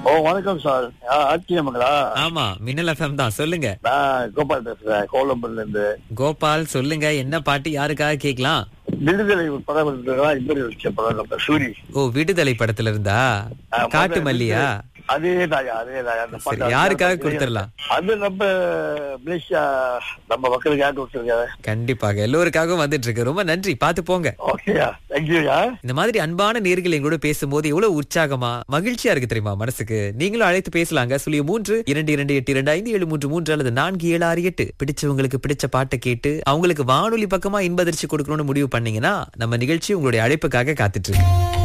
ஓ வணக்கம் சார் ஆட்சியமங்களா ஆமா மின்னல் எஃப்எம் தான் சொல்லுங்க நான் கோபால் பேசுறேன் கோலம்பூர்ல இருந்து கோபால் சொல்லுங்க என்ன பாட்டு யாருக்காக கேக்கலாம் விடுதலை படம் இருந்ததுனா இப்படி வச்ச படம் நம்ம சூரி ஓ விடுதலை படத்துல இருந்தா ஆ, காட்டு மல்லியா அதே தாயா அதே தாயா அந்த சரி, பாட்டு யாருக்காக கொடுத்துடலாம்? அது நம்ம மலேசியா நம்ம மக்களுக்கு யார் கொடுத்துருக்காங்க கண்டிப்பாக எல்லோருக்காகவும் வந்துட்டு இருக்கு ரொம்ப நன்றி பாத்து போங்க ஓகேயா தேங்க்யூயா இந்த மாதிரி அன்பான நேர்கள் எங்களோட பேசும்போது எவ்வளவு உற்சாகமா மகிழ்ச்சியா இருக்கு தெரியுமா மனசுக்கு நீங்களும் அழைத்து பேசலாங்க சுழிய மூன்று இரண்டு இரண்டு எட்டு இரண்டு ஐந்து ஏழு மூன்று மூன்று அல்லது நான்கு ஏழு ஆறு எட்டு பிடிச்சவங்களுக்கு பிடிச்ச பாட்டை கேட்டு அவங்களுக்கு வானொலி பக்கமா இன்பதிர்ச்சி கொடுக்கணும்னு முடிவு பண்ணீங்கன்னா நம்ம நிகழ்ச்சி உங்களுடைய அழைப்புக்காக காத்துட்டு இருக்கு